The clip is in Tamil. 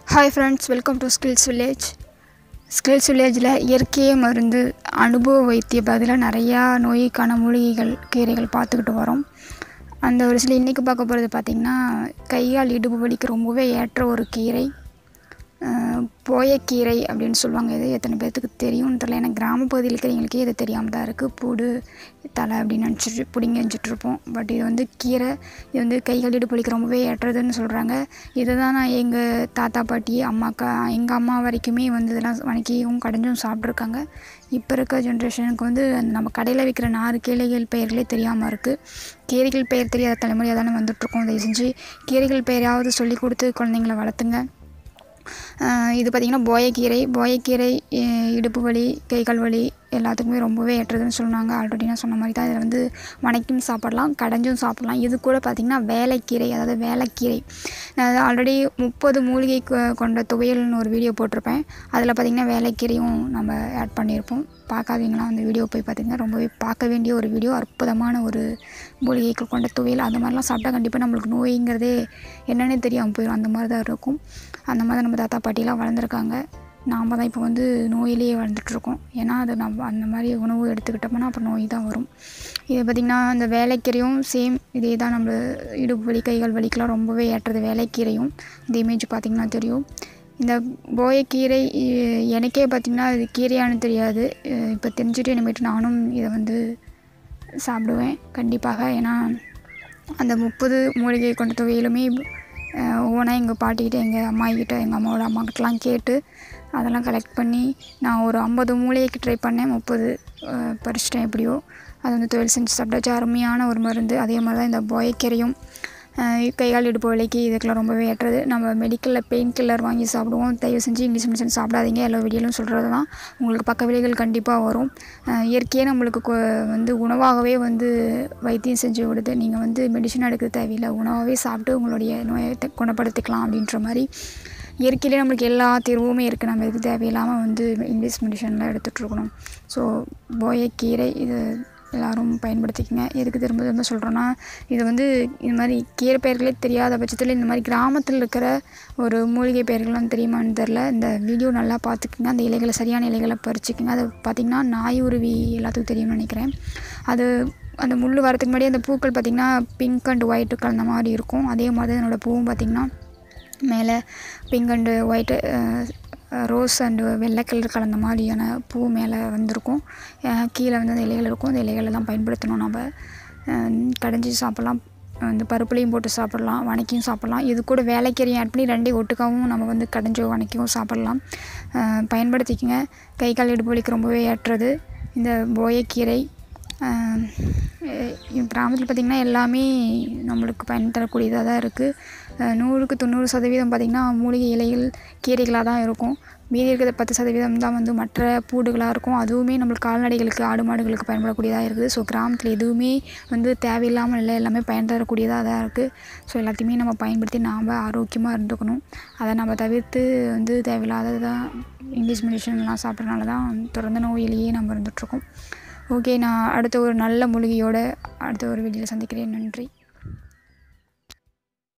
hi friends welcome to skills village skills வில்லேஜில் இயற்கையே மருந்து அனுபவ வைத்திய பதிலாக நிறையா நோய்க்கான மூலிகைகள் கீரைகள் பார்த்துக்கிட்டு வரோம் அந்த ஒரு சில இன்றைக்கி பார்க்க போகிறது பார்த்திங்கன்னா கையால் இடுப்பு வலிக்கு ரொம்பவே ஏற்ற ஒரு கீரை அஹ், போயக்கீரை அப்படின்னு சொல்லுவாங்க இது எத்தனை பேர்த்துக்கு தெரியும்னு தெரியல எனக்கு கிராமப்பகுதியில் இருக்கிறவங்களுக்கே இது தெரியாமல் தான் இருக்குது பூடு தலை அப்படின்னு நினச்சிட்டு பிடிங்கி வச்சுட்டு இருப்போம் பட் இது வந்து கீரை இது வந்து கைகள் இடுப்பு வலிக்கு ரொம்பவே ஏற்றதுன்னு சொல்கிறாங்க இதை தான் நான் எங்கள் தாத்தா பாட்டி அம்மாக்கா எங்கள் அம்மா வரைக்குமே வந்து இதெல்லாம் வணக்கியும் கடைஞ்சும் சாப்பிட்ருக்காங்க இப்போ இருக்க ஜென்ரேஷனுக்கு வந்து அந்த நம்ம கடையில் விற்கிற நாறு கீரைகள் பெயர்களே தெரியாமல் இருக்குது கீரைகள் பெயர் தெரியாத தலைமுறையாக தானே வந்துட்ருக்கோம் தயவு செஞ்சு கீரைகள் பெயராவது சொல்லி கொடுத்து குழந்தைங்கள வளர்த்துங்க ஆஹ் இது பார்த்திங்கன்னா போயக்கீரை போயக்கீரை அஹ் இடுப்பு வலி கை கால் வலி எல்லாத்துக்குமே ரொம்பவே ஏற்றதுன்னு சொன்னாங்க ஆல்ரெடி நான் சொன்ன மாதிரி தான் இதில் வந்து வணக்கியும் சாப்பிடலாம் கடைஞ்சும் சாப்பிடலாம் இது கூட பார்த்திங்கன்னா வேலைக்கீரை அதாவது வேலைக்கீரை நான் ஆல்ரெடி முப்பது மூலிகை கொ- கொண்ட துவையல்னு ஒரு வீடியோ போட்டிருப்பேன் அதில் பார்த்திங்கன்னா வேலைக்கீரையும் நம்ம ஆட் பண்ணியிருப்போம் பார்க்காதீங்களா அந்த வீடியோ போய் பார்த்திங்கன்னா ரொம்பவே பார்க்க வேண்டிய ஒரு வீடியோ அற்புதமான ஒரு மூலிகைகள் கொண்ட துவையல் அந்த மாதிரிலாம் சாப்பிட்டா கண்டிப்பாக நம்மளுக்கு நோய்ங்கிறதே என்னன்னே தெரியாமல் போயிடும் அந்த மாதிரி தான் இருக்கும் அந்த மாதிரி தான் நம்ம தாத்தா பாட்டிலாம் வளர்ந்துருக்காங்க நாம் தான் இப்போ வந்து நோயிலேயே வளர்ந்துட்டுருக்கோம் ஏன்னா அது நம்ம அந்த மாதிரி உணவு எடுத்துக்கிட்டோம்னா அப்புறம் நோய் தான் வரும் இது பார்த்திங்கன்னா இந்த வேலைக்கீரையும் சேம் இதே தான் நம்ம இடுப்பு வலி கைகள் வலிக்கெலாம் ரொம்பவே ஏற்றது வேலைக்கீரையும் இந்த இமேஜ் பார்த்திங்கன்னா தெரியும் இந்த போயக்கீரை இ- எனக்கே பார்த்திங்கன்னா இது கீரையானு தெரியாது அஹ் இப்போ தெரிஞ்சுட்டு இனிமேட்டு நானும் இதை வந்து சாப்பிடுவேன் கண்டிப்பாக ஏன்னா அந்த முப்பது மூலிகை கொண்ட துவையிலுமே அஹ், ஒவ்வொன்றா எங்கள் பாட்டிக்கிட்ட எங்கள் அம்மாக்கிட்ட எங்கள் அம்மாவோட அம்மாக்கிட்டலாம் கேட்டு அதெல்லாம் கலெக்ட் பண்ணி நான் ஒரு ஐம்பது மூலிகைக்கு ட்ரை பண்ணேன் முப்பது பறிச்சிட்டேன் எப்படியோ அது வந்து தொழில் செஞ்சு சாப்பிட்டாச்சு அருமையான ஒரு மருந்து அதே மாதிரி தான் இந்த போயக்கீரையும் அஹ், கை கால் இடுப்பு வலிக்கு இதுக்கெல்லாம் ரொம்பவே ஏற்றது நம்ம மெடிக்கலில் பெயின் கில்லர் வாங்கி சாப்பிடுவோம் தயவு செஞ்சு இங்கிலீஷ் மெடிசன் சாப்பிடாதீங்க எல்லா வீடியோலும் சொல்கிறது தான் உங்களுக்கு பக்க விலைகள் கண்டிப்பாக வரும் அஹ், இயற்கையே நம்மளுக்கு கொ- வந்து உணவாகவே வந்து வைத்தியம் செஞ்சு விடுது நீங்கள் வந்து மெடிசன் எடுக்க தேவையில்லை உணவாகவே சாப்பிட்டு உங்களுடைய நோயை த- குணப்படுத்திக்கலாம் அப்படின்ற மாதிரி இயற்கையிலே நம்மளுக்கு எல்லா தீர்வுமே இருக்குது நம்ம எதுக்கு தேவையில்லாமல் வந்து இங்கிலீஷ் மெடிசன்லாம் எடுத்துகிட்டு இருக்கணும் ஸோ போயக்கீரை இது எல்லாரும் பயன்படுத்திக்கங்க எதுக்கு திரும்ப திரும்ப சொல்கிறோன்னா இது வந்து இந்த மாதிரி கீரை பெயர்களே தெரியாத பட்சத்தில் இந்த மாதிரி கிராமத்தில் இருக்கிற ஒரு மூலிகை பெயர்கள்லாம் தெரியுமான்னு தெரில இந்த வீடியோ நல்லா பார்த்துக்குங்க அந்த இலைகளை சரியான இலைகளை பறிச்சுக்குங்க அது பார்த்திங்கன்னா நாய் உருவி எல்லாத்துக்கும் தெரியும்னு நினைக்கிறேன் அது அந்த முள் வரதுக்கு முன்னாடி அந்த பூக்கள் பார்த்திங்கன்னா பிங்க் அண்ட் ஒயிட் கலந்த மாதிரி இருக்கும் அதே மாதிரி தான் என்னோடய பூவும் பார்த்திங்கன்னா மேலே pink and white rose and வெள்ளை கலர் கலந்த மாதிரியான பூ மேலே வந்திருக்கும் அஹ் கீழே வந்து அந்த இலைகள் இருக்கும் அந்த இலைகளை தான் பயன்படுத்தணும் நம்ம அஹ் கடைஞ்சி சாப்பிட்லாம் வந்து பருப்புலையும் போட்டு சாப்பிட்லாம் வணக்கியும் சாப்பிட்லாம் இது கூட வேலைக்கீரையும் ஆட் பண்ணி ரெண்டையும் ஒட்டுக்காவும் நம்ம வந்து கடைஞ்சோ வணக்கியும் சாப்பிட்லாம் அஹ் பயன்படுத்திக்கங்க கை கால் இடுப்பு வலிக்கு ரொம்பவே ஏற்றது இந்த போயக்கீரை ஆஹ் எ- கிராமத்தில் பார்த்திங்கன்னா எல்லாமே நம்மளுக்கு பயன் தரக்கூடியதாக தான் இருக்குது நூறுக்கு தொண்ணூறு சதவீதம் பார்த்திங்கன்னா மூலிகை இலைகள் கீரைகளாக தான் இருக்கும் மீதி இருக்கிற பத்து சதவீதம் தான் வந்து மற்ற பூடுகளாக இருக்கும் அதுவுமே நம்மளுக்கு கால்நடைகளுக்கு ஆடு மாடுகளுக்கு பயன்படக்கூடியதாக இருக்குது ஸோ கிராமத்தில் எதுவுமே வந்து தேவையில்லாமல் இல்லை எல்லாமே பயன் தரக்கூடியதாக தான் இருக்குது ஸோ எல்லாத்தையுமே நம்ம பயன்படுத்தி நாம் ஆரோக்கியமாக இருந்துக்கணும் அதை நம்ம தவிர்த்து வந்து தேவையில்லாததான் இங்கிலீஷ் மெடிசன்லாம் சாப்பிட்றதுனால தான் தொடர்ந்து நோயிலேயே நம்ம இருந்துகிட்ருக்கோம் ஓகே நான் அடுத்த ஒரு நல்ல மூலிகையோட அடுத்த ஒரு வீடியோவில் சந்திக்கிறேன் நன்றி